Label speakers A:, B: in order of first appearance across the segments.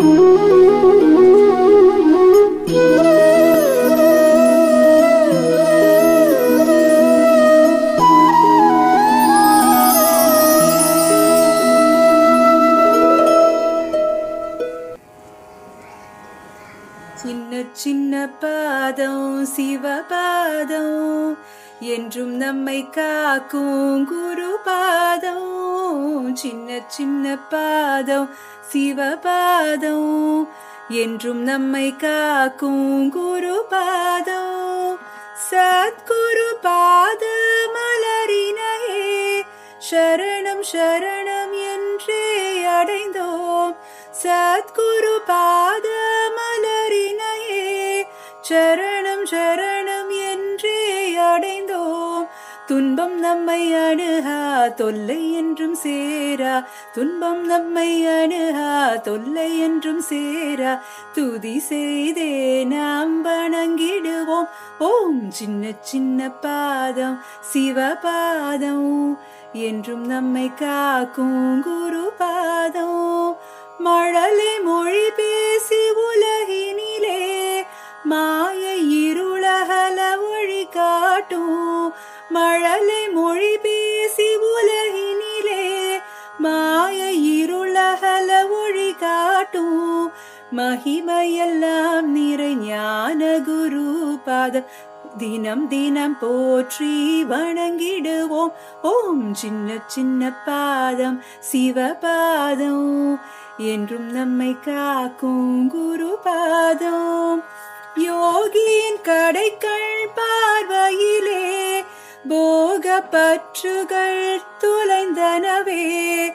A: சின்ன சின்ன பாதம் சிவபாதம் என்றும் நம்மை காக்கும் குரு பாதம் சின்ன சின்ன பாதம் சிவபாதம் என்றும் நம்மை காக்கும் குரு பாதம் சத்குரு பாத மலரினையே சரணம் சரணம் என்றே அடைந்தோம் சத்குரு பாத மலரினையே சரணம் சரணம் என்றே அடைந்தோம் துன்பம் நம்மை அணுகா தொல்லை என்றும் சேரா துன்பம் நம்மை அணுகா தொல்லை என்றும் சேரா துதி செய்தே நாம் வணங்கிடுவோம் ஓம் சின்ன சின்ன பாதம் சிவபாதம் என்றும் நம்மை காக்கும் குரு பாதம் மழலை மொழி பேசி உலகினிலே மாயை இருளகல ஒளி காட்டும் மழலை மொழி பேசி உலகினிலே மாயை இருளகல ஒளி காட்டும் மகிமையெல்லாம் நிறை ஞான குரு பாதம் தினம் தினம் போற்றி வணங்கிடுவோம் ஓம் சின்ன சின்ன பாதம் சிவபாதம் என்றும் நம்மை காக்கும் குரு பாதம் யோகியின் கடைக்கள் பார்வையிலே போக பற்றுகள் துளைந்தனவே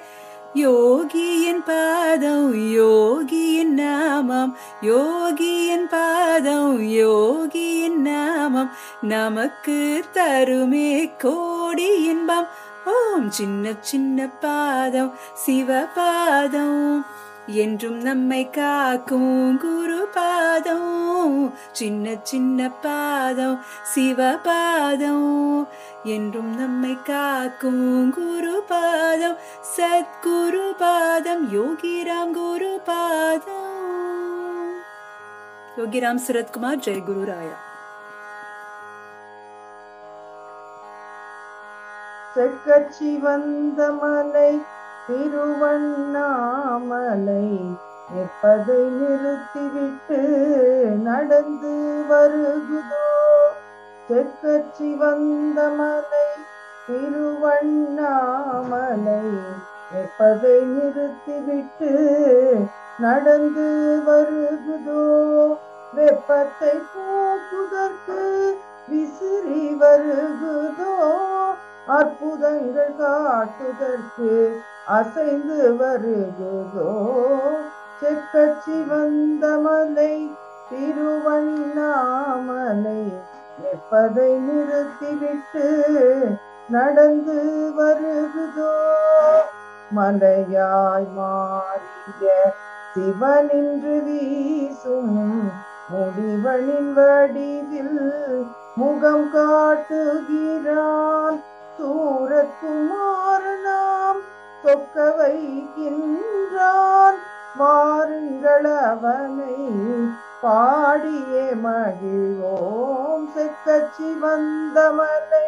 A: யோகியின் பாதம் யோகியின் நாமம் யோகியின் பாதம் யோகியின் நாமம் நமக்கு தருமே கோடி இன்பம் ஓம் சின்ன சின்ன பாதம் சிவபாதம் என்றும் நம்மை காக்கும் குரு பாதம் சின்ன சின்ன பாதம் சிவபாதம் என்றும் நம்மை காக்கும் குரு பாதம் சத்குரு பாதம் யோகிராம் குரு பாதம் யோகிராம் சுரத்குமார் ஜெய் குரு ராயா
B: செக்கச்சி வந்த மலை திருவண்ணாமலை நிற்பதை நிறுத்திவிட்டு நடந்து வருகுதோ செக்கச்சி வந்த மலை திருவண்ணாமலை நிற்பதை நிறுத்திவிட்டு நடந்து வருகுதோ வெப்பத்தை போக்குதற்கு விசிறி வருகுதோ அற்புதங்கள் காட்டுதற்கு அசைந்து வருகுதோ செக்கச்சி வந்த மலை திருவண்ணாமலை நிற்பதை நிறுத்திவிட்டு நடந்து வருகுதோ மலையாய் மாறிய சிவனின்று வீசும் முடிவனின் வடிவில் முகம் காட்டுகிறான் சூரத்குமாரனாம் சொக்க வைக்கின்றான் வாருங்கள் அவனை பாடியே மகிழ்வோம் செக்கச்சி வந்த மலை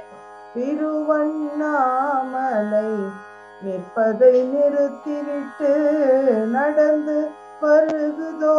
B: திருவண்ணாமலை நிற்பதை நிறுத்திவிட்டு நடந்து வருகுதோ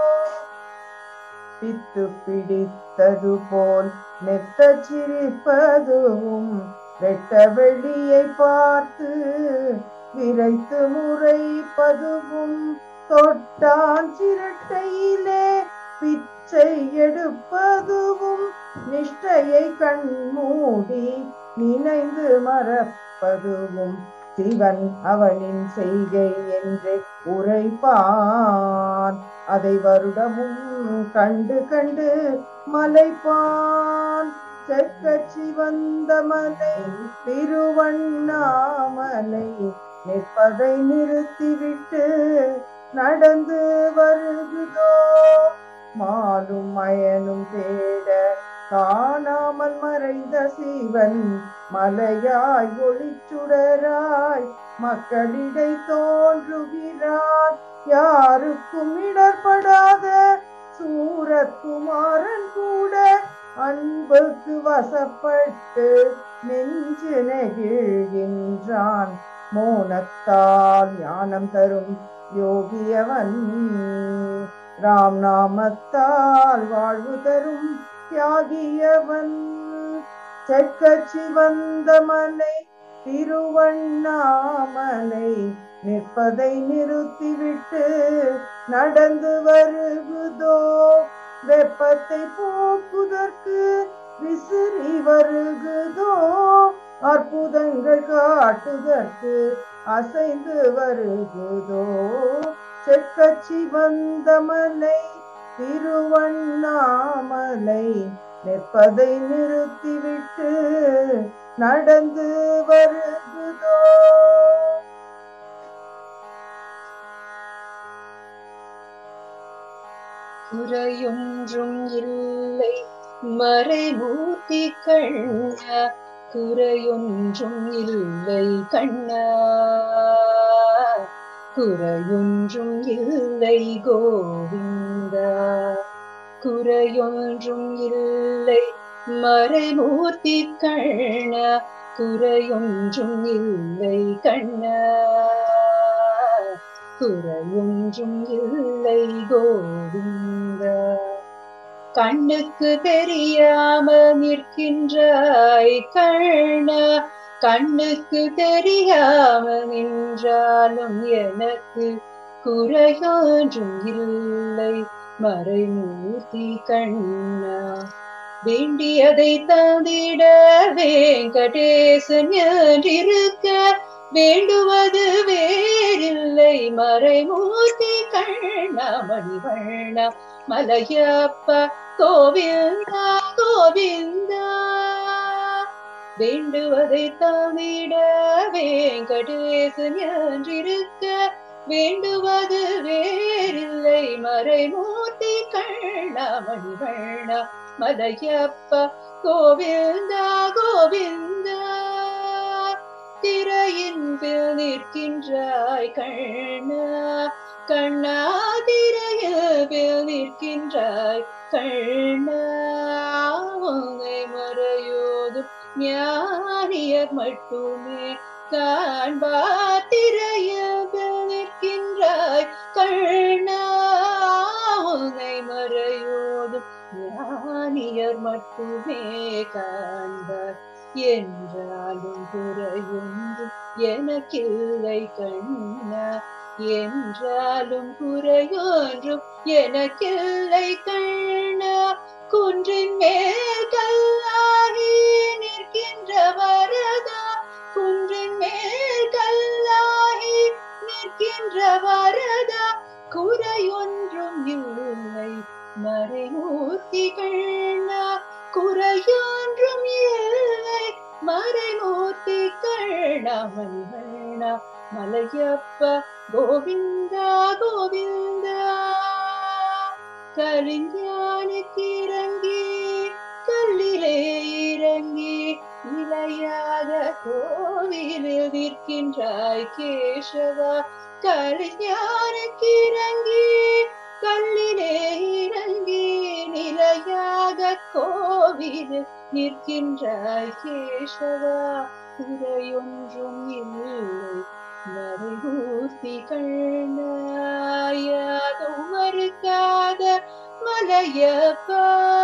B: பித்து பிடித்தது போல் நெத்த சிரிப்பதுவும் வெட்ட வெளியை பார்த்து விரைத்து முறைப்பதுவும் தொட்டான் சிரட்டையிலே பிச்சை எடுப்பதுவும் நிஷ்டையை கண்மூடி நினைந்து மறப்பதுவும் சிவன் அவனின் செய்கை என்று உரைப்பான் அதை வருடமும் கண்டு கண்டு மலைப்பான் செக்கச்சி வந்த மலை திருவண்ணாமலை நிற்பதை நிறுத்திவிட்டு நடந்து வருகுதோ மாலும் மயனும் தேட காணாமல் மறைந்த சிவன் மலையாய் ஒளிச்சுடராய் மக்களிடை தோன்றுகிறான் யாருக்கும் இடர்படாத சூரத்குமாரன் கூட அன்புக்கு வசப்பட்டு நெஞ்சு நெகிழ்கின்றான் மோனத்தால் ஞானம் தரும் யோகியவன் ராம் நாமத்தால் வாழ்வு தரும் தியாகியவன் செக்கச்சி வந்த மலை திருவண்ணாமலை நிற்பதை நிறுத்திவிட்டு நடந்து வருகுதோ வெப்பத்தை போக்குதற்கு விசிறி வருகுதோ அற்புதங்கள் காட்டுதற்கு அசைந்து வருகுதோ செக்கச்சி வந்த மலை திருவண்ணாமலை நிற்பதை நிறுத்திவிட்டு நடந்து வருகுதோ
C: குறையொன்றும் இல்லை மறைமூர்த்தி கண்ணா குறையொன்றும் இல்லை கண்ணா குறையொன்றும் இல்லை கோவிந்தா குறையொன்றும் இல்லை மறைமூர்த்தி கண்ணா குறையொன்றும் இல்லை கண்ணா குறையொன்றும் இல்லை கோவிந்தா கண்ணுக்கு தெரியாம நிற்கின்றாய் கண்ணா கண்ணுக்கு தெரியாம நின்றாலும் எனக்கு குறையொன்றும் இல்லை மறைமூர்த்தி கண்ணா வேண்டியதை தந்திட வெங்கடேசன் என்றிருக்க வேண்டுவது வேறில்லை மறைமூர்த்தி கண்ணா மணிவண்ணா மலையப்ப கோவிந்தா கோவிந்தா வேண்டுவதை தந்திட வெங்கடேசன் என்றிருக்க வேண்டுவது வேறில்லை மறைமூர்த்தி கண்ணா மணிவண்ணா மலையப்ப கோவிந்தா கோவிந்தா திரையின் பில் நிற்கின்றாய் கண்ணா கண்ணா திரையில் பில் நிற்கின்றாய் கண்ணா உன்னை மறையோதும் ஞானியர் மட்டுமே காண்பா திரையில் பில் நிற்கின்றாய் கண்ணா உன்னை மறையோதும் ஞானியர் மட்டுமே காண்பார் என்றாலும் குறையொன்றும் எனக்கில்லை கண்ணா என்றாலும் குறையொன்றும் எனக்கில்லை கண்ணா குன்றின் மேல் கல்லாகி நிற்கின்ற வரதா குன்றின் மேல் கல்லாகி நிற்கின்ற வரதா குறையொன்றும் இல்லை மறைமூர்த்தி கண்ணா குறையொன்றும் இல்லை மறைமூர்த்தி கண்ணாமணி கண்ணா மலையப்ப கோவிந்தா கோவிந்தா கலிஞானுக்கு இறங்கி கல்லிலே இறங்கி இலையாக கோவிலில் நிற்கின்றாய் கேசவா கலிஞானுக்கு இறங்கி கல்லிலே இறங்கி நிலையாக கோவில் நிற்கின்றாய் கேசவா குறையொன்றும் இல்லை மறைமூர்த்தி கண்ணாயாதும் மறுக்காத மலையப்பா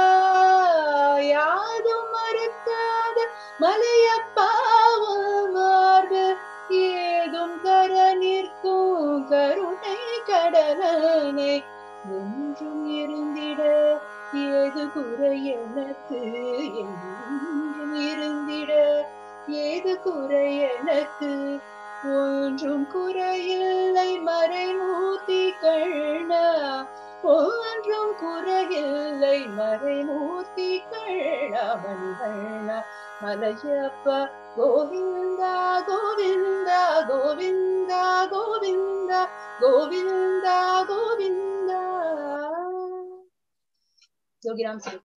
C: யாதும் மறுக்காத மலையப்பாவும் மார்பு ஏதும் கர நிற்கும் கருணை கடலனை என்றும் இருந்திட ஏது குறை எனக்கு என்றும் இருந்திட ஏது குறை எனக்கு ஒன்றும் குறையில்லை மறைமூர்த்தி கண்ணா ஒன்றும் குறையில்லை மறைமூர்த்தி கண்ணா மணிவண்ணா மலையப்பா கோவிந்தா கோவிந்தா கோவிந்தா கோவிந்தா கோவிந்தா கோவிந்தா யோகிராம் சிங்